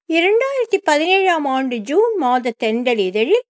இரண்டாயிரத்தி பதினேழாம் ஆண்டு ஜூன் மாத தென்றல் இதழில்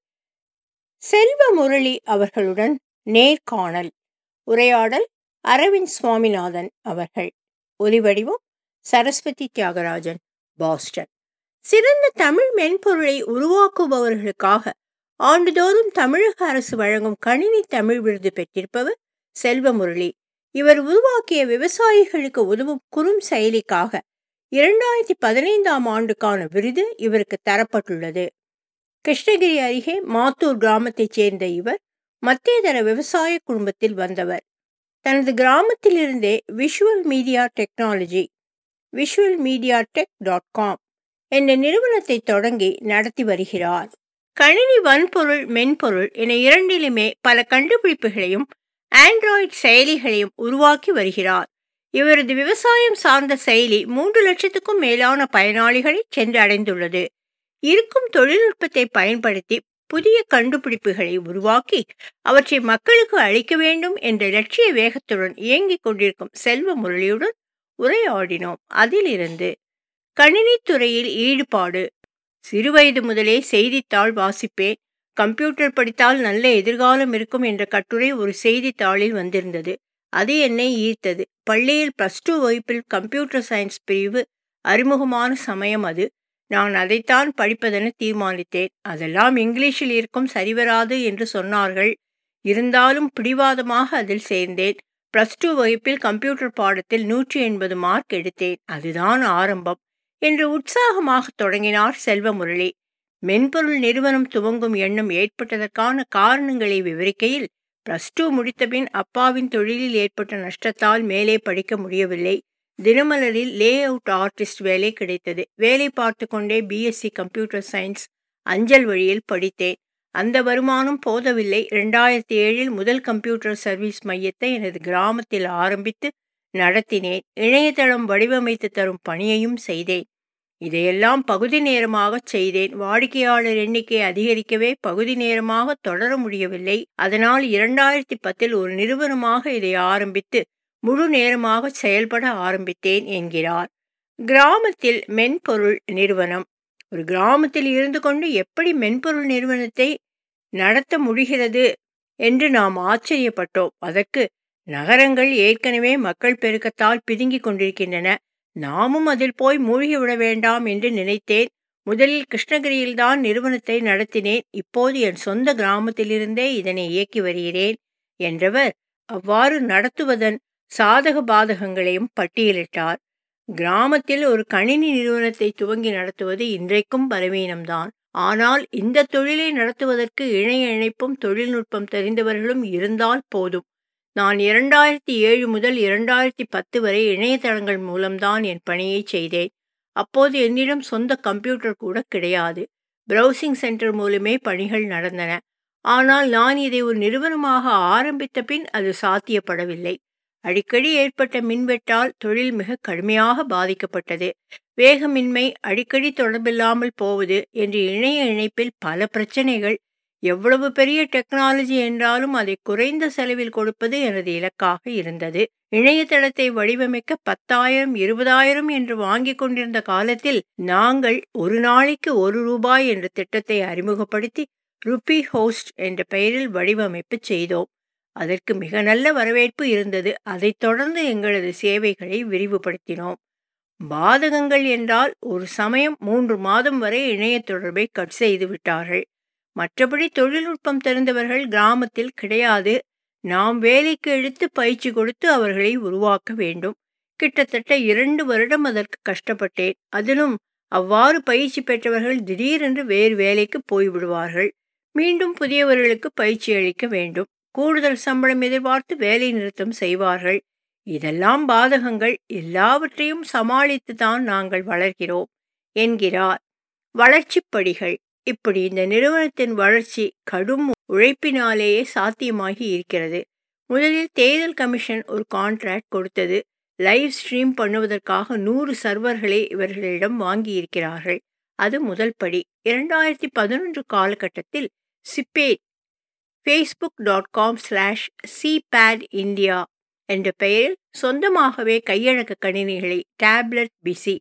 செல்வ முரளி அவர்களுடன் நேர்காணல் உரையாடல் அரவிந்த் சுவாமிநாதன் அவர்கள் ஒலிவடிவம் சரஸ்வதி தியாகராஜன் பாஸ்டன் சிறந்த தமிழ் மென்பொருளை உருவாக்குபவர்களுக்காக ஆண்டுதோறும் தமிழக அரசு வழங்கும் கணினி தமிழ் விருது பெற்றிருப்பவர் செல்வ முரளி இவர் உருவாக்கிய விவசாயிகளுக்கு உதவும் குறும் செயலிக்காக இரண்டாயிரத்தி பதினைந்தாம் ஆண்டுக்கான விருது இவருக்கு தரப்பட்டுள்ளது கிருஷ்ணகிரி அருகே மாத்தூர் கிராமத்தைச் சேர்ந்த இவர் மத்தியதர விவசாய குடும்பத்தில் வந்தவர் தனது கிராமத்திலிருந்தே visual media technology visual media tech dot com என்ற நிறுவனத்தை தொடங்கி நடத்தி வருகிறார் கணினி வன்பொருள் மென்பொருள் என இரண்டிலுமே பல கண்டுபிடிப்புகளையும் ஆண்ட்ராய்டு செயலிகளையும் உருவாக்கி வருகிறார் இவரது விவசாயம் சார்ந்த செயலி மூன்று லட்சத்துக்கும் மேலான பயனாளிகளை சென்று அடைந்துள்ளது இருக்கும் தொழில்நுட்பத்தை பயன்படுத்தி புதிய கண்டுபிடிப்புகளை உருவாக்கி அவற்றை மக்களுக்கு அளிக்க வேண்டும் என்ற லட்சிய வேகத்துடன் இயங்கிக் கொண்டிருக்கும் செல்வ முரளியுடன் உரையாடினோம் அதிலிருந்து கணினித்துறையில் ஈடுபாடு சிறுவயது முதலே செய்தித்தாள் வாசிப்பேன் கம்ப்யூட்டர் படித்தால் நல்ல எதிர்காலம் இருக்கும் என்ற கட்டுரை ஒரு செய்தித்தாளில் வந்திருந்தது அது என்னை ஈர்த்தது பள்ளியில் ப்ளஸ் டூ வகுப்பில் கம்ப்யூட்டர் சயின்ஸ் பிரிவு அறிமுகமான சமயம் அது நான் அதைத்தான் படிப்பதென தீர்மானித்தேன் அதெல்லாம் இங்கிலீஷில் இருக்கும் சரிவராது என்று சொன்னார்கள் இருந்தாலும் பிடிவாதமாக அதில் சேர்ந்தேன் ப்ளஸ் டூ வகுப்பில் கம்ப்யூட்டர் பாடத்தில் நூற்றி எண்பது மார்க் எடுத்தேன் அதுதான் ஆரம்பம் என்று உற்சாகமாக தொடங்கினார் செல்வமுரளி மென்பொருள் நிறுவனம் துவங்கும் எண்ணம் ஏற்பட்டதற்கான காரணங்களை விவரிக்கையில் பிளஸ் டூ முடித்தபின் அப்பாவின் தொழிலில் ஏற்பட்ட நஷ்டத்தால் மேலே படிக்க முடியவில்லை தினமலரில் லே அவுட் ஆர்டிஸ்ட் வேலை கிடைத்தது வேலை பார்த்து கொண்டே பிஎஸ்சி கம்ப்யூட்டர் சயின்ஸ் அஞ்சல் வழியில் படித்தேன் அந்த வருமானம் போதவில்லை ரெண்டாயிரத்தி ஏழில் முதல் கம்ப்யூட்டர் சர்வீஸ் மையத்தை எனது கிராமத்தில் ஆரம்பித்து நடத்தினேன் இணையதளம் வடிவமைத்து தரும் பணியையும் செய்தேன் இதையெல்லாம் பகுதி நேரமாக செய்தேன் வாடிக்கையாளர் எண்ணிக்கை அதிகரிக்கவே பகுதி நேரமாக தொடர முடியவில்லை அதனால் இரண்டாயிரத்தி பத்தில் ஒரு நிறுவனமாக இதை ஆரம்பித்து முழு நேரமாக செயல்பட ஆரம்பித்தேன் என்கிறார் கிராமத்தில் மென்பொருள் நிறுவனம் ஒரு கிராமத்தில் இருந்து கொண்டு எப்படி மென்பொருள் நிறுவனத்தை நடத்த முடிகிறது என்று நாம் ஆச்சரியப்பட்டோம் அதற்கு நகரங்கள் ஏற்கனவே மக்கள் பெருக்கத்தால் பிதுங்கிக் கொண்டிருக்கின்றன நாமும் அதில் போய் மூழ்கிவிட வேண்டாம் என்று நினைத்தேன் முதலில் கிருஷ்ணகிரியில்தான் நிறுவனத்தை நடத்தினேன் இப்போது என் சொந்த கிராமத்திலிருந்தே இதனை இயக்கி வருகிறேன் என்றவர் அவ்வாறு நடத்துவதன் சாதக பாதகங்களையும் பட்டியலிட்டார் கிராமத்தில் ஒரு கணினி நிறுவனத்தை துவங்கி நடத்துவது இன்றைக்கும் பலவீனம்தான் ஆனால் இந்த தொழிலை நடத்துவதற்கு இணைய இணைப்பும் தொழில்நுட்பம் தெரிந்தவர்களும் இருந்தால் போதும் நான் இரண்டாயிரத்தி ஏழு முதல் இரண்டாயிரத்தி பத்து வரை இணையதளங்கள் மூலம்தான் என் பணியை செய்தேன் அப்போது என்னிடம் சொந்த கம்ப்யூட்டர் கூட கிடையாது பிரவுசிங் சென்டர் மூலமே பணிகள் நடந்தன ஆனால் நான் இதை ஒரு நிறுவனமாக ஆரம்பித்த பின் அது சாத்தியப்படவில்லை அடிக்கடி ஏற்பட்ட மின்வெட்டால் தொழில் மிக கடுமையாக பாதிக்கப்பட்டது வேகமின்மை அடிக்கடி தொடர்பில்லாமல் போவது என்று இணைய இணைப்பில் பல பிரச்சனைகள் எவ்வளவு பெரிய டெக்னாலஜி என்றாலும் அதை குறைந்த செலவில் கொடுப்பது எனது இலக்காக இருந்தது இணையதளத்தை வடிவமைக்க பத்தாயிரம் இருபதாயிரம் என்று வாங்கி கொண்டிருந்த காலத்தில் நாங்கள் ஒரு நாளைக்கு ஒரு ரூபாய் என்ற திட்டத்தை அறிமுகப்படுத்தி ருபி ஹோஸ்ட் என்ற பெயரில் வடிவமைப்பு செய்தோம் அதற்கு மிக நல்ல வரவேற்பு இருந்தது அதைத் தொடர்ந்து எங்களது சேவைகளை விரிவுபடுத்தினோம் பாதகங்கள் என்றால் ஒரு சமயம் மூன்று மாதம் வரை இணைய தொடர்பை கட் செய்து விட்டார்கள் மற்றபடி தொழில்நுட்பம் தெரிந்தவர்கள் கிராமத்தில் கிடையாது நாம் வேலைக்கு எடுத்து பயிற்சி கொடுத்து அவர்களை உருவாக்க வேண்டும் கிட்டத்தட்ட இரண்டு வருடம் அதற்கு கஷ்டப்பட்டேன் அதிலும் அவ்வாறு பயிற்சி பெற்றவர்கள் திடீரென்று வேறு வேலைக்கு போய்விடுவார்கள் மீண்டும் புதியவர்களுக்கு பயிற்சி அளிக்க வேண்டும் கூடுதல் சம்பளம் எதிர்பார்த்து வேலை நிறுத்தம் செய்வார்கள் இதெல்லாம் பாதகங்கள் எல்லாவற்றையும் சமாளித்து தான் நாங்கள் வளர்கிறோம் என்கிறார் வளர்ச்சி படிகள் இப்படி இந்த நிறுவனத்தின் வளர்ச்சி கடும் உழைப்பினாலேயே சாத்தியமாகி இருக்கிறது முதலில் தேர்தல் கமிஷன் ஒரு கான்ட்ராக்ட் கொடுத்தது லைவ் ஸ்ட்ரீம் பண்ணுவதற்காக நூறு சர்வர்களை இவர்களிடம் வாங்கியிருக்கிறார்கள் அது முதல் படி இரண்டாயிரத்தி பதினொன்று காலகட்டத்தில் Sipet Facebook dot com slash Sipet India என்ற பெயரில் சொந்தமாகவே கையடக்க கணினிகளை டேப்லெட் பிசி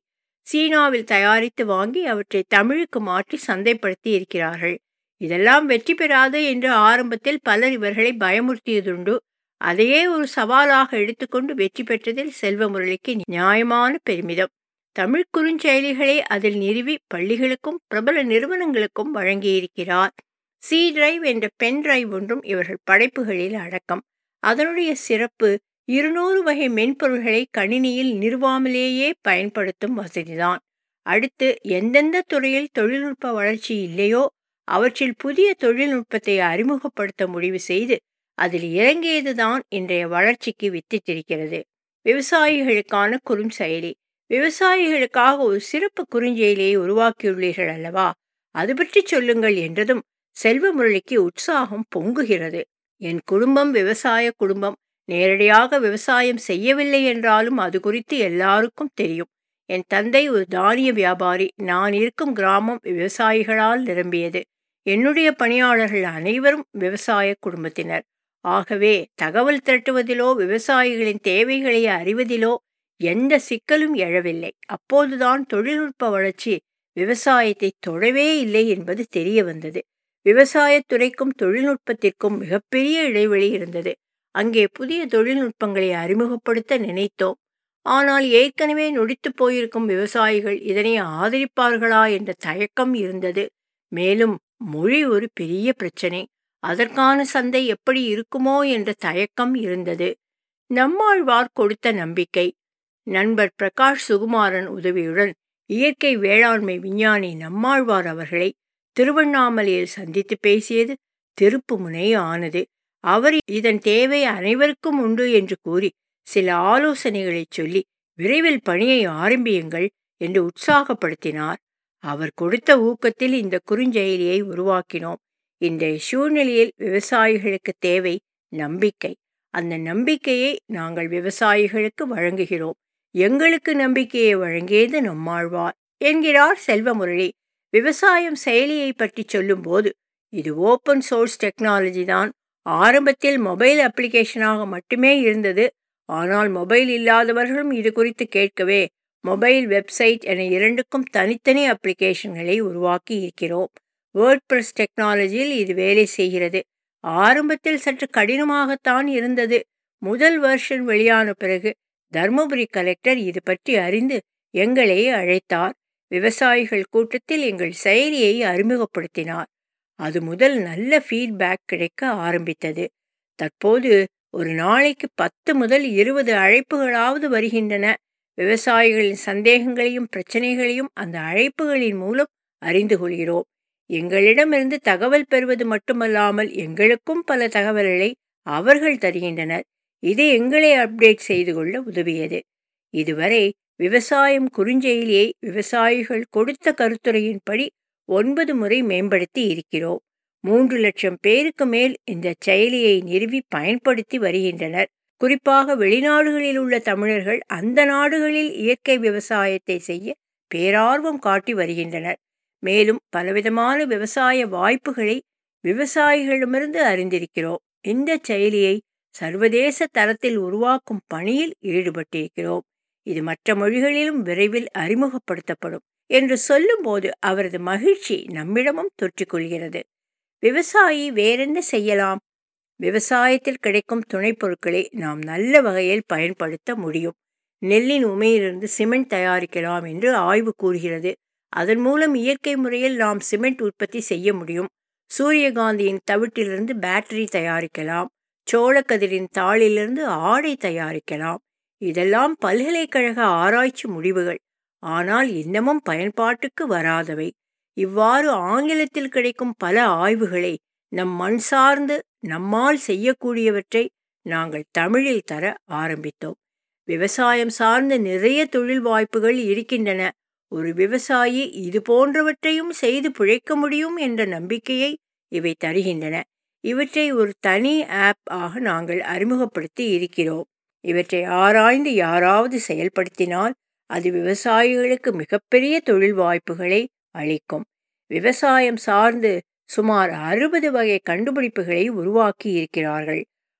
சீனாவில் தயாரித்து வாங்கி அவற்றை தமிழுக்கு மாற்றி சந்தைப்படுத்தி இருக்கிறார்கள் இதெல்லாம் வெற்றி பெறாது என்று ஆரம்பத்தில் பலர் இவர்களை பயமுறுத்தியதுண்டு அதையே ஒரு சவாலாக எடுத்துக்கொண்டு வெற்றி பெற்றதில் செல்வமுரளிக்கு நியாயமான பெருமிதம் தமிழ் குறுஞ்செயலிகளை அதில் நிறுவி பள்ளிகளுக்கும் பிரபல நிறுவனங்களுக்கும் வழங்கியிருக்கிறார் சி டிரைவ் என்ற பென் டிரைவ் ஒன்றும் இவர்கள் படைப்புகளில் அடக்கம் அதனுடைய சிறப்பு இருநூறு வகை மென்பொருள்களை கணினியில் நிறுவாமலேயே பயன்படுத்தும் வசதிதான் அடுத்து எந்தெந்த துறையில் தொழில்நுட்ப வளர்ச்சி இல்லையோ அவற்றில் புதிய தொழில்நுட்பத்தை அறிமுகப்படுத்த முடிவு செய்து அதில் இறங்கியதுதான் இன்றைய வளர்ச்சிக்கு வித்திட்டிருக்கிறது விவசாயிகளுக்கான குறுஞ்செயலி விவசாயிகளுக்காக ஒரு சிறப்பு குறுஞ்செயலியை உருவாக்கியுள்ளீர்கள் அல்லவா அது பற்றி சொல்லுங்கள் என்றதும் செல்வமுரளிக்கு உற்சாகம் பொங்குகிறது என் குடும்பம் விவசாய குடும்பம் நேரடியாக விவசாயம் செய்யவில்லை என்றாலும் அது குறித்து எல்லாருக்கும் தெரியும் என் தந்தை ஒரு தானிய வியாபாரி நான் இருக்கும் கிராமம் விவசாயிகளால் நிரம்பியது என்னுடைய பணியாளர்கள் அனைவரும் விவசாய குடும்பத்தினர் ஆகவே தகவல் திரட்டுவதிலோ விவசாயிகளின் தேவைகளை அறிவதிலோ எந்த சிக்கலும் எழவில்லை அப்போதுதான் தொழில்நுட்ப வளர்ச்சி விவசாயத்தை தொடவே இல்லை என்பது தெரிய வந்தது விவசாயத்துறைக்கும் தொழில்நுட்பத்திற்கும் மிகப்பெரிய இடைவெளி இருந்தது அங்கே புதிய தொழில்நுட்பங்களை அறிமுகப்படுத்த நினைத்தோம் ஆனால் ஏற்கனவே நொடித்து போயிருக்கும் விவசாயிகள் இதனை ஆதரிப்பார்களா என்ற தயக்கம் இருந்தது மேலும் மொழி ஒரு பெரிய பிரச்சனை அதற்கான சந்தை எப்படி இருக்குமோ என்ற தயக்கம் இருந்தது நம்மாழ்வார் கொடுத்த நம்பிக்கை நண்பர் பிரகாஷ் சுகுமாரன் உதவியுடன் இயற்கை வேளாண்மை விஞ்ஞானி நம்மாழ்வார் அவர்களை திருவண்ணாமலையில் சந்தித்து பேசியது திருப்பு முனை ஆனது அவர் இதன் தேவை அனைவருக்கும் உண்டு என்று கூறி சில ஆலோசனைகளை சொல்லி விரைவில் பணியை ஆரம்பியுங்கள் என்று உற்சாகப்படுத்தினார் அவர் கொடுத்த ஊக்கத்தில் இந்த குறுஞ்செயலியை உருவாக்கினோம் இந்த சூழ்நிலையில் விவசாயிகளுக்கு தேவை நம்பிக்கை அந்த நம்பிக்கையை நாங்கள் விவசாயிகளுக்கு வழங்குகிறோம் எங்களுக்கு நம்பிக்கையை வழங்கியது நம்மாழ்வார் என்கிறார் செல்வமுரளி விவசாயம் செயலியை பற்றி சொல்லும்போது இது ஓப்பன் சோர்ஸ் டெக்னாலஜி தான் ஆரம்பத்தில் மொபைல் அப்ளிகேஷனாக மட்டுமே இருந்தது ஆனால் மொபைல் இல்லாதவர்களும் இது குறித்து கேட்கவே மொபைல் வெப்சைட் என இரண்டுக்கும் தனித்தனி அப்ளிகேஷன்களை உருவாக்கி இருக்கிறோம் வேர்ட் ப்ரெஸ் டெக்னாலஜியில் இது வேலை செய்கிறது ஆரம்பத்தில் சற்று கடினமாகத்தான் இருந்தது முதல் வெர்ஷன் வெளியான பிறகு தர்மபுரி கலெக்டர் இது பற்றி அறிந்து எங்களை அழைத்தார் விவசாயிகள் கூட்டத்தில் எங்கள் செயலியை அறிமுகப்படுத்தினார் அது முதல் நல்ல ஃபீட்பேக் கிடைக்க ஆரம்பித்தது தற்போது ஒரு நாளைக்கு பத்து முதல் இருபது அழைப்புகளாவது வருகின்றன விவசாயிகளின் சந்தேகங்களையும் பிரச்சனைகளையும் அந்த அழைப்புகளின் மூலம் அறிந்து கொள்கிறோம் எங்களிடமிருந்து தகவல் பெறுவது மட்டுமல்லாமல் எங்களுக்கும் பல தகவல்களை அவர்கள் தருகின்றனர் இது எங்களை அப்டேட் செய்து கொள்ள உதவியது இதுவரை விவசாயம் குறுஞ்செயலியை விவசாயிகள் கொடுத்த கருத்துரையின்படி ஒன்பது முறை மேம்படுத்தி இருக்கிறோம் மூன்று லட்சம் பேருக்கு மேல் இந்த செயலியை நிறுவி பயன்படுத்தி வருகின்றனர் குறிப்பாக வெளிநாடுகளில் உள்ள தமிழர்கள் அந்த நாடுகளில் இயற்கை விவசாயத்தை செய்ய பேரார்வம் காட்டி வருகின்றனர் மேலும் பலவிதமான விவசாய வாய்ப்புகளை விவசாயிகளிடமிருந்து அறிந்திருக்கிறோம் இந்த செயலியை சர்வதேச தரத்தில் உருவாக்கும் பணியில் ஈடுபட்டிருக்கிறோம் இது மற்ற மொழிகளிலும் விரைவில் அறிமுகப்படுத்தப்படும் என்று சொல்லும்போது அவரது மகிழ்ச்சி நம்மிடமும் தொற்றிக்கொள்கிறது விவசாயி வேறென்ன செய்யலாம் விவசாயத்தில் கிடைக்கும் துணைப் பொருட்களை நாம் நல்ல வகையில் பயன்படுத்த முடியும் நெல்லின் உமையிலிருந்து சிமெண்ட் தயாரிக்கலாம் என்று ஆய்வு கூறுகிறது அதன் மூலம் இயற்கை முறையில் நாம் சிமெண்ட் உற்பத்தி செய்ய முடியும் சூரியகாந்தியின் தவிட்டிலிருந்து பேட்டரி தயாரிக்கலாம் சோளக்கதிரின் தாளிலிருந்து ஆடை தயாரிக்கலாம் இதெல்லாம் பல்கலைக்கழக ஆராய்ச்சி முடிவுகள் ஆனால் இன்னமும் பயன்பாட்டுக்கு வராதவை இவ்வாறு ஆங்கிலத்தில் கிடைக்கும் பல ஆய்வுகளை நம் மண் சார்ந்து நம்மால் செய்யக்கூடியவற்றை நாங்கள் தமிழில் தர ஆரம்பித்தோம் விவசாயம் சார்ந்த நிறைய தொழில் வாய்ப்புகள் இருக்கின்றன ஒரு விவசாயி இது போன்றவற்றையும் செய்து பிழைக்க முடியும் என்ற நம்பிக்கையை இவை தருகின்றன இவற்றை ஒரு தனி ஆப் ஆக நாங்கள் அறிமுகப்படுத்தி இருக்கிறோம் இவற்றை ஆராய்ந்து யாராவது செயல்படுத்தினால் அது விவசாயிகளுக்கு மிகப்பெரிய தொழில் வாய்ப்புகளை அளிக்கும் விவசாயம் சார்ந்து சுமார் அறுபது வகை கண்டுபிடிப்புகளை உருவாக்கி இருக்கிறார்கள்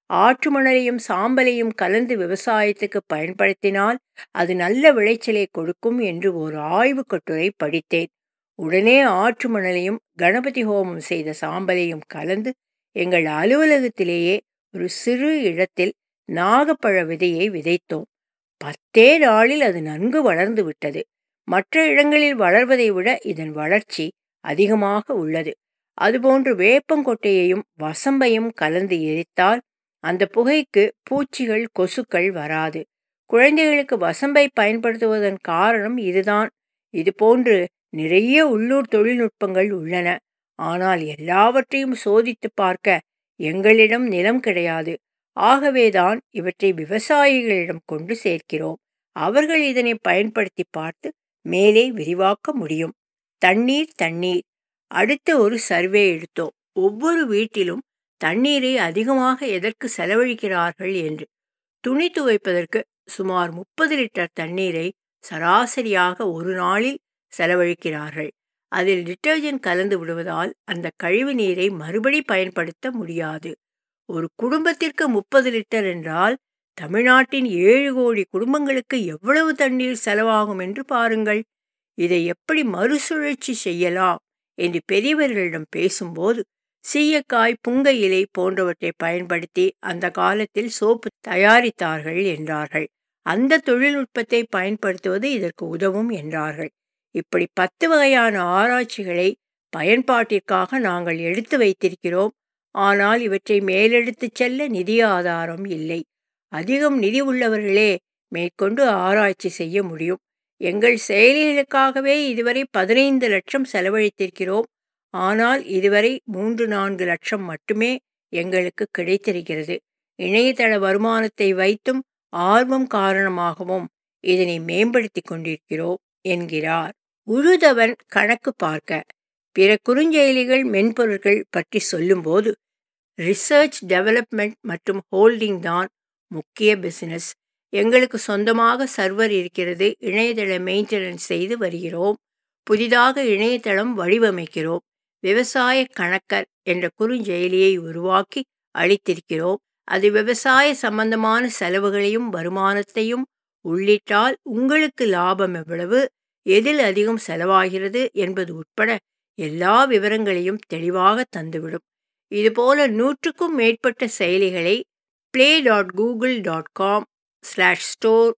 ஆற்று மணலையும் சாம்பலையும் கலந்து விவசாயத்துக்கு பயன்படுத்தினால் அது நல்ல விளைச்சலை கொடுக்கும் என்று ஒரு ஆய்வு கட்டுரை படித்தேன் உடனே ஆற்று மணலையும் கணபதி ஹோமம் செய்த சாம்பலையும் கலந்து எங்கள் அலுவலகத்திலேயே ஒரு சிறு இடத்தில் நாகப்பழ விதையை விதைத்தோம் பத்தே நாளில் அது நன்கு வளர்ந்து விட்டது மற்ற இடங்களில் வளர்வதை விட இதன் வளர்ச்சி அதிகமாக உள்ளது அதுபோன்று வேப்பங்கொட்டையையும் வசம்பையும் கலந்து எரித்தால் அந்த புகைக்கு பூச்சிகள் கொசுக்கள் வராது குழந்தைகளுக்கு வசம்பை பயன்படுத்துவதன் காரணம் இதுதான் இதுபோன்று நிறைய உள்ளூர் தொழில்நுட்பங்கள் உள்ளன ஆனால் எல்லாவற்றையும் சோதித்து பார்க்க எங்களிடம் நிலம் கிடையாது ஆகவேதான் இவற்றை விவசாயிகளிடம் கொண்டு சேர்க்கிறோம் அவர்கள் இதனை பயன்படுத்தி பார்த்து மேலே விரிவாக்க முடியும் தண்ணீர் தண்ணீர் அடுத்த ஒரு சர்வே எடுத்தோம் ஒவ்வொரு வீட்டிலும் தண்ணீரை அதிகமாக எதற்கு செலவழிக்கிறார்கள் என்று துணி துவைப்பதற்கு சுமார் முப்பது லிட்டர் தண்ணீரை சராசரியாக ஒரு நாளில் செலவழிக்கிறார்கள் அதில் டிட்டர்ஜென்ட் கலந்து விடுவதால் அந்த கழிவு நீரை மறுபடி பயன்படுத்த முடியாது ஒரு குடும்பத்திற்கு முப்பது லிட்டர் என்றால் தமிழ்நாட்டின் ஏழு கோடி குடும்பங்களுக்கு எவ்வளவு தண்ணீர் செலவாகும் என்று பாருங்கள் இதை எப்படி மறுசுழற்சி செய்யலாம் என்று பெரியவர்களிடம் பேசும்போது சீயக்காய் புங்க இலை போன்றவற்றை பயன்படுத்தி அந்த காலத்தில் சோப்பு தயாரித்தார்கள் என்றார்கள் அந்த தொழில்நுட்பத்தை பயன்படுத்துவது இதற்கு உதவும் என்றார்கள் இப்படி பத்து வகையான ஆராய்ச்சிகளை பயன்பாட்டிற்காக நாங்கள் எடுத்து வைத்திருக்கிறோம் ஆனால் இவற்றை மேலெடுத்துச் செல்ல நிதி ஆதாரம் இல்லை அதிகம் நிதி உள்ளவர்களே மேற்கொண்டு ஆராய்ச்சி செய்ய முடியும் எங்கள் செயலிகளுக்காகவே இதுவரை பதினைந்து லட்சம் செலவழித்திருக்கிறோம் ஆனால் இதுவரை மூன்று நான்கு லட்சம் மட்டுமே எங்களுக்கு கிடைத்திருக்கிறது இணையதள வருமானத்தை வைத்தும் ஆர்வம் காரணமாகவும் இதனை மேம்படுத்தி கொண்டிருக்கிறோம் என்கிறார் உழுதவன் கணக்கு பார்க்க பிற குறுஞ்செயலிகள் மென்பொருட்கள் பற்றி சொல்லும்போது ரிசர்ச் டெவலப்மெண்ட் மற்றும் ஹோல்டிங் தான் முக்கிய பிசினஸ் எங்களுக்கு சொந்தமாக சர்வர் இருக்கிறது இணையதள மெயின்டெனன்ஸ் செய்து வருகிறோம் புதிதாக இணையதளம் வடிவமைக்கிறோம் விவசாய கணக்கர் என்ற குறுஞ்செயலியை உருவாக்கி அளித்திருக்கிறோம் அது விவசாய சம்பந்தமான செலவுகளையும் வருமானத்தையும் உள்ளிட்டால் உங்களுக்கு லாபம் எவ்வளவு எதில் அதிகம் செலவாகிறது என்பது உட்பட எல்லா விவரங்களையும் தெளிவாக தந்துவிடும் இதுபோல நூற்றுக்கும் மேற்பட்ட செயலிகளை play dot Google dot com slash store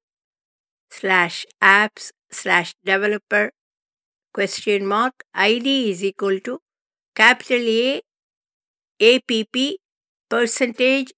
slash apps slash developer question mark id is equal to capital A app percentage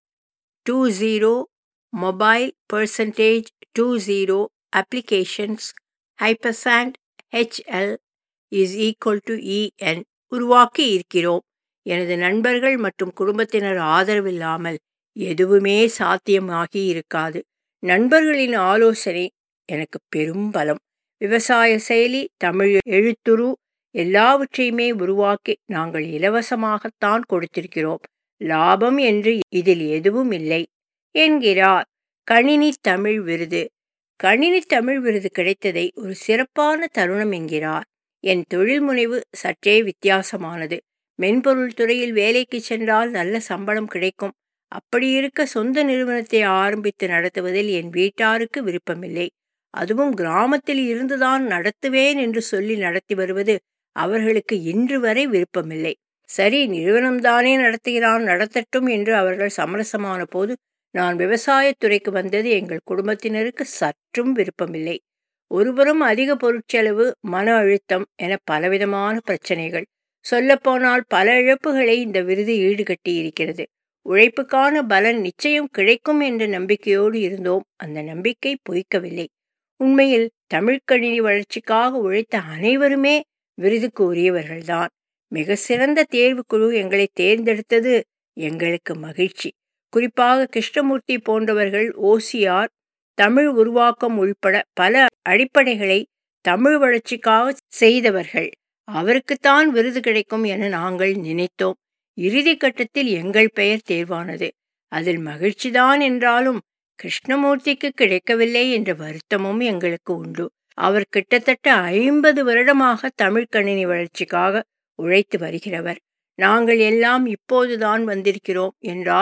20 mobile percentage 20 applications hypercent HL is equal to EN உருவாக்கி இருக்கிறோம் எனது நண்பர்கள் மற்றும் குடும்பத்தினர் ஆதரவில்லாமல் எதுவுமே சாத்தியமாகி இருக்காது நண்பர்களின் ஆலோசனை எனக்கு பெரும் பலம் விவசாய செயலி தமிழ் எழுத்துரு எல்லாவற்றையுமே உருவாக்கி நாங்கள் இலவசமாகத்தான் கொடுத்திருக்கிறோம் லாபம் என்று இதில் எதுவும் இல்லை என்கிறார் கணினி தமிழ் விருது கணினி தமிழ் விருது கிடைத்ததை ஒரு சிறப்பான தருணம் என்கிறார் என் தொழில் முனைவு சற்றே வித்தியாசமானது மென்பொருள் துறையில் வேலைக்கு சென்றால் நல்ல சம்பளம் கிடைக்கும் அப்படி இருக்க சொந்த நிறுவனத்தை ஆரம்பித்து நடத்துவதில் என் வீட்டாருக்கு விருப்பமில்லை அதுவும் கிராமத்தில் இருந்துதான் நடத்துவேன் என்று சொல்லி நடத்தி வருவது அவர்களுக்கு இன்று வரை விருப்பமில்லை சரி நிறுவனம்தானே நடத்துகிறான் நடத்தட்டும் என்று அவர்கள் சமரசமான போது நான் விவசாயத்துறைக்கு வந்தது எங்கள் குடும்பத்தினருக்கு சற்றும் விருப்பமில்லை ஒருபுறம் அதிக பொருட்செலவு மன அழுத்தம் என பலவிதமான பிரச்சனைகள் சொல்லப்போனால் பல இழப்புகளை இந்த விருது ஈடுகட்டி இருக்கிறது உழைப்புக்கான பலன் நிச்சயம் கிடைக்கும் என்ற நம்பிக்கையோடு இருந்தோம் அந்த நம்பிக்கை பொய்க்கவில்லை உண்மையில் தமிழ்கணினி வளர்ச்சிக்காக உழைத்த அனைவருமே விருதுக்கு உரியவர்கள்தான் மிக சிறந்த தேர்வுக்குழு எங்களை தேர்ந்தெடுத்தது எங்களுக்கு மகிழ்ச்சி குறிப்பாக கிருஷ்ணமூர்த்தி போன்றவர்கள் ஓசிஆர் தமிழ் உருவாக்கம் உள்பட பல அடிப்படைகளை தமிழ் வளர்ச்சிக்காக செய்தவர்கள் அவருக்குத்தான் விருது கிடைக்கும் என நாங்கள் நினைத்தோம் இறுதி கட்டத்தில் எங்கள் பெயர் தேர்வானது அதில் மகிழ்ச்சிதான் என்றாலும் கிருஷ்ணமூர்த்திக்கு கிடைக்கவில்லை என்ற வருத்தமும் எங்களுக்கு உண்டு அவர் கிட்டத்தட்ட ஐம்பது வருடமாக தமிழ் கணினி வளர்ச்சிக்காக உழைத்து வருகிறவர் நாங்கள் எல்லாம் இப்போதுதான் வந்திருக்கிறோம் என்றாலும்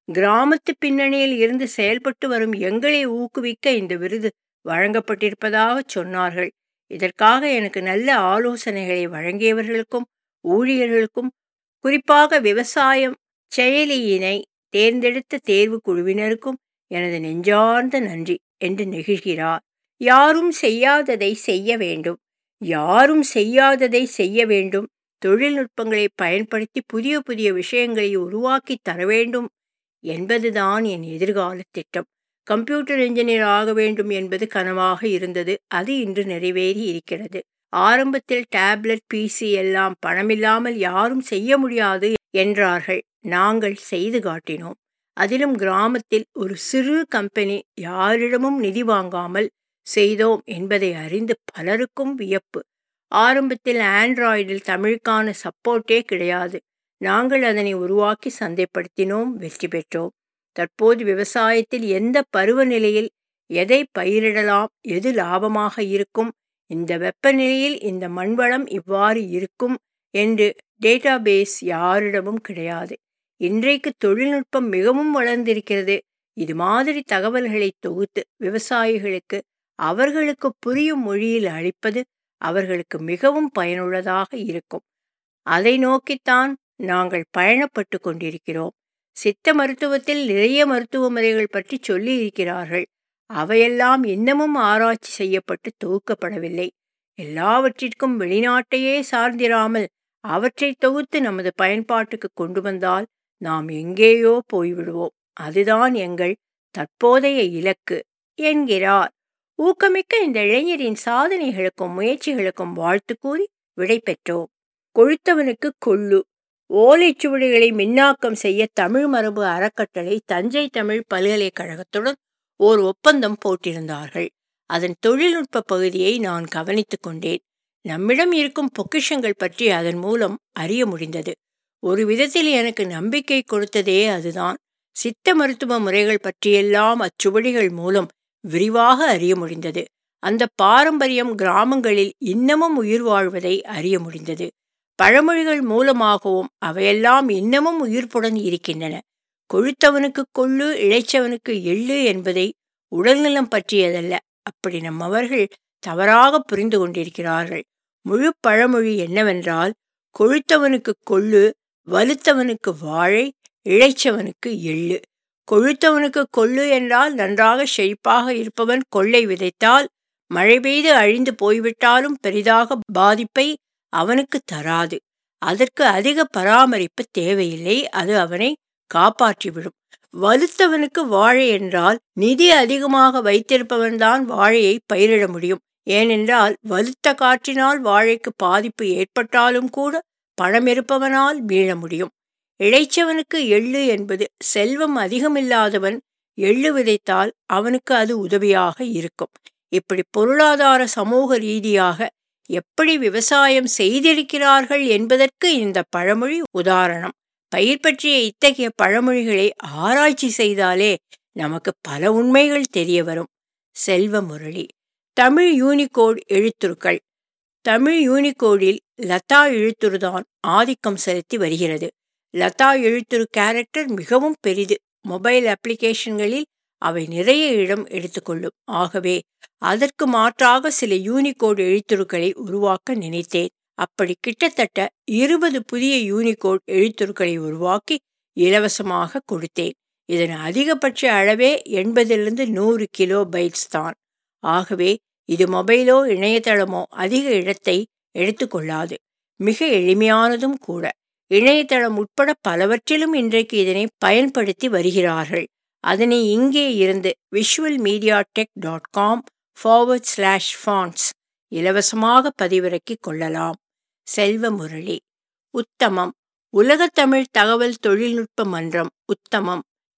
கிராமத்து பின்னணியில் இருந்து செயல்பட்டு வரும் எங்களை ஊக்குவிக்க இந்த விருது வழங்கப்பட்டிருப்பதாக சொன்னார்கள் இதற்காக எனக்கு நல்ல ஆலோசனைகளை வழங்கியவர்களுக்கும் ஊழியர்களுக்கும் குறிப்பாக விவசாயம் செயலியினை தேர்ந்தெடுத்த தேர்வு குழுவினருக்கும் எனது நெஞ்சார்ந்த நன்றி என்று நெகிழ்கிறார் யாரும் செய்யாததை செய்ய வேண்டும் யாரும் செய்யாததை செய்ய வேண்டும் தொழில்நுட்பங்களை பயன்படுத்தி புதிய புதிய விஷயங்களை உருவாக்கி தர வேண்டும் என்பதுதான் என் எதிர்கால திட்டம் கம்ப்யூட்டர் இன்ஜினியர் ஆக வேண்டும் என்பது கனவாக இருந்தது அது இன்று நிறைவேறி இருக்கிறது ஆரம்பத்தில் டேப்லெட் பிசி எல்லாம் பணமில்லாமல் யாரும் செய்ய முடியாது என்றார்கள் நாங்கள் செய்து காட்டினோம் அதிலும் கிராமத்தில் ஒரு சிறு கம்பெனி யாரிடமும் நிதி வாங்காமல் செய்தோம் என்பதை அறிந்து பலருக்கும் வியப்பு ஆரம்பத்தில் ஆண்ட்ராய்டில் தமிழுக்கான சப்போர்ட்டே கிடையாது நாங்கள் அதனை உருவாக்கி சந்தைப்படுத்தினோம் வெற்றி பெற்றோம் தற்போது விவசாயத்தில் எந்த பருவநிலையில் எதை பயிரிடலாம் எது லாபமாக இருக்கும் இந்த வெப்பநிலையில் இந்த மண்வளம் இவ்வாறு இருக்கும் என்று டேட்டாபேஸ் யாரிடமும் கிடையாது இன்றைக்கு தொழில்நுட்பம் மிகவும் வளர்ந்திருக்கிறது இது மாதிரி தகவல்களை தொகுத்து விவசாயிகளுக்கு அவர்களுக்கு புரியும் மொழியில் அளிப்பது அவர்களுக்கு மிகவும் பயனுள்ளதாக இருக்கும் அதை நோக்கித்தான் நாங்கள் பயணப்பட்டு கொண்டிருக்கிறோம் சித்த மருத்துவத்தில் நிறைய மருத்துவ முறைகள் பற்றி சொல்லி இருக்கிறார்கள் அவையெல்லாம் இன்னமும் ஆராய்ச்சி செய்யப்பட்டு தொகுக்கப்படவில்லை எல்லாவற்றிற்கும் வெளிநாட்டையே சார்ந்திராமல் அவற்றை தொகுத்து நமது பயன்பாட்டுக்கு கொண்டு வந்தால் நாம் எங்கேயோ போய்விடுவோம் அதுதான் எங்கள் தற்போதைய இலக்கு என்கிறார் ஊக்கமிக்க இந்த இளைஞரின் சாதனைகளுக்கும் முயற்சிகளுக்கும் வாழ்த்து கூறி விடை பெற்றோம் கொழுத்தவனுக்கு கொள்ளு ஓலைச்சுவடிகளை மின்னாக்கம் செய்ய தமிழ் மரபு அறக்கட்டளை தஞ்சை தமிழ் பல்கலைக்கழகத்துடன் ஓர் ஒப்பந்தம் போட்டிருந்தார்கள் அதன் தொழில்நுட்ப பகுதியை நான் கவனித்துக் கொண்டேன் நம்மிடம் இருக்கும் பொக்கிஷங்கள் பற்றி அதன் மூலம் அறிய முடிந்தது ஒரு விதத்தில் எனக்கு நம்பிக்கை கொடுத்ததே அதுதான் சித்த மருத்துவ முறைகள் பற்றியெல்லாம் அச்சுவடிகள் மூலம் விரிவாக அறிய முடிந்தது அந்த பாரம்பரியம் கிராமங்களில் இன்னமும் உயிர் வாழ்வதை அறிய முடிந்தது பழமொழிகள் மூலமாகவும் அவையெல்லாம் இன்னமும் உயிர்ப்புடன் இருக்கின்றன கொழுத்தவனுக்கு கொள்ளு இழைச்சவனுக்கு எள்ளு என்பதை உடல்நலம் பற்றியதல்ல அப்படி நம்மவர்கள் தவறாக புரிந்து கொண்டிருக்கிறார்கள் முழு பழமொழி என்னவென்றால் கொழுத்தவனுக்கு கொள்ளு வலுத்தவனுக்கு வாழை இழைச்சவனுக்கு எள்ளு கொழுத்தவனுக்கு கொள்ளு என்றால் நன்றாக செழிப்பாக இருப்பவன் கொள்ளை விதைத்தால் மழை பெய்து அழிந்து போய்விட்டாலும் பெரிதாக பாதிப்பை அவனுக்கு தராது அதற்கு அதிக பராமரிப்பு தேவையில்லை அது அவனை காப்பாற்றிவிடும் வலுத்தவனுக்கு வாழை என்றால் நிதி அதிகமாக வைத்திருப்பவன்தான் வாழையை பயிரிட முடியும் ஏனென்றால் வலுத்த காற்றினால் வாழைக்கு பாதிப்பு ஏற்பட்டாலும் கூட பணம் இருப்பவனால் வீழ முடியும் இழைச்சவனுக்கு எள்ளு என்பது செல்வம் அதிகமில்லாதவன் எள்ளு விதைத்தால் அவனுக்கு அது உதவியாக இருக்கும் இப்படி பொருளாதார சமூக ரீதியாக எப்படி விவசாயம் செய்திருக்கிறார்கள் என்பதற்கு இந்த பழமொழி உதாரணம் பயிர் பற்றிய இத்தகைய பழமொழிகளை ஆராய்ச்சி செய்தாலே நமக்கு பல உண்மைகள் தெரிய வரும் செல்வ முரளி தமிழ் யூனிகோட் எழுத்துருக்கள் தமிழ் யூனிகோடில் லதா எழுத்துருதான் ஆதிக்கம் செலுத்தி வருகிறது லதா எழுத்துரு கேரக்டர் மிகவும் பெரிது மொபைல் அப்ளிகேஷன்களில் அவை நிறைய இடம் எடுத்துக்கொள்ளும் ஆகவே அதற்கு மாற்றாக சில யூனிகோட் எழுத்துருக்களை உருவாக்க நினைத்தேன் அப்படி கிட்டத்தட்ட இருபது புதிய யூனிகோட் எழுத்துருக்களை உருவாக்கி இலவசமாக கொடுத்தேன் இதன் அதிகபட்ச அளவே எண்பதிலிருந்து நூறு கிலோ பைட்ஸ் தான் ஆகவே இது மொபைலோ இணையதளமோ அதிக இடத்தை எடுத்துக்கொள்ளாது மிக எளிமையானதும் கூட இணையதளம் உட்பட பலவற்றிலும் இன்றைக்கு இதனை பயன்படுத்தி வருகிறார்கள் அதனை இங்கே இருந்து visual media tech dot com forward slash fonts இலவசமாக பதிவிறக்கிக் கொள்ளலாம் செல்வ முரளி உத்தமம் உலகத்தமிழ் தகவல் தொழில்நுட்ப மன்றம் உத்தமம்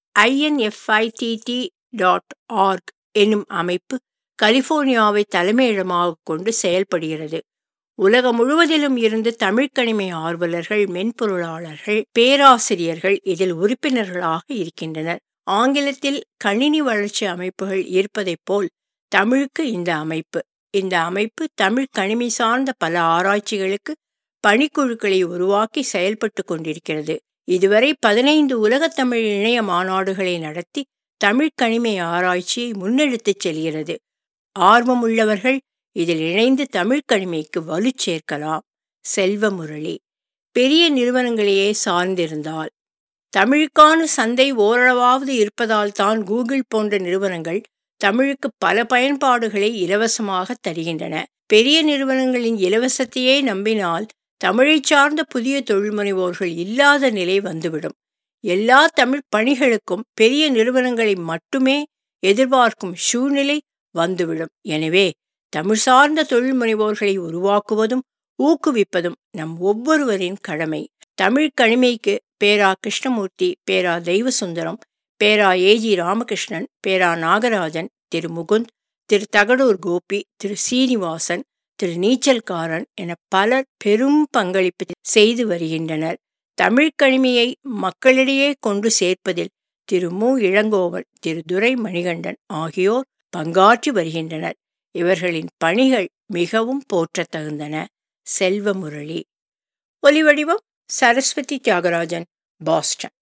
ஐஎன்எஃப்ஐடிடி டாட் ஆர்க் என்னும் அமைப்பு கலிபோர்னியாவை தலைமையிடமாக கொண்டு செயல்படுகிறது உலகம் முழுவதிலும் இருந்து தமிழ்கணிமை ஆர்வலர்கள் மென்பொருளாளர்கள் பேராசிரியர்கள் இதில் உறுப்பினர்களாக இருக்கின்றனர் ஆங்கிலத்தில் கணினி வளர்ச்சி அமைப்புகள் இருப்பதைப் போல் தமிழுக்கு இந்த அமைப்பு இந்த அமைப்பு தமிழ் கணினி சார்ந்த பல ஆராய்ச்சிகளுக்கு பணிக்குழுக்களை உருவாக்கி செயல்பட்டு கொண்டிருக்கிறது இதுவரை பதினைந்து உலகத்தமிழ் இணைய மாநாடுகளை நடத்தி தமிழ் கணிமை ஆராய்ச்சியை முன்னெடுத்துச் செல்கிறது ஆர்வம் உள்ளவர்கள் இதில் இணைந்து தமிழ் கணிமைக்கு வலு சேர்க்கலாம் செல்வமுரளி பெரிய நிறுவனங்களையே சார்ந்திருந்தால் தமிழுக்கான சந்தை ஓரளவாவது இருப்பதால் தான் கூகுள் போன்ற நிறுவனங்கள் தமிழுக்கு பல பயன்பாடுகளை இலவசமாக தருகின்றன பெரிய நிறுவனங்களின் இலவசத்தையே நம்பினால் தமிழை சார்ந்த புதிய தொழில்முனைவோர்கள் இல்லாத நிலை வந்துவிடும் எல்லா தமிழ் பணிகளுக்கும் பெரிய நிறுவனங்களை மட்டுமே எதிர்பார்க்கும் சூழ்நிலை வந்துவிடும் எனவே தமிழ் சார்ந்த தொழில் முனைவோர்களை உருவாக்குவதும் ஊக்குவிப்பதும் நம் ஒவ்வொருவரின் கடமை தமிழ் கணிமைக்கு பேரா கிருஷ்ணமூர்த்தி பேரா தெய்வசுந்தரம் பேரா ஏஜி ராமகிருஷ்ணன் பேரா நாகராஜன் திரு முகுந்த் திரு தகடூர் கோபி திரு சீனிவாசன் திரு நீச்சல்காரன் என பலர் பெரும் பங்களிப்பு செய்து வருகின்றனர் தமிழ் கணிமையை மக்களிடையே கொண்டு சேர்ப்பதில் திரு மு இளங்கோவன் திரு துரை மணிகண்டன் ஆகியோர் பங்காற்றி வருகின்றனர் இவர்களின் பணிகள் மிகவும் போற்றத்தகுந்தன செல்வமுரளி ஒலிவடிவம் சரஸ்வதி தியாகராஜன் பாஸ்டன்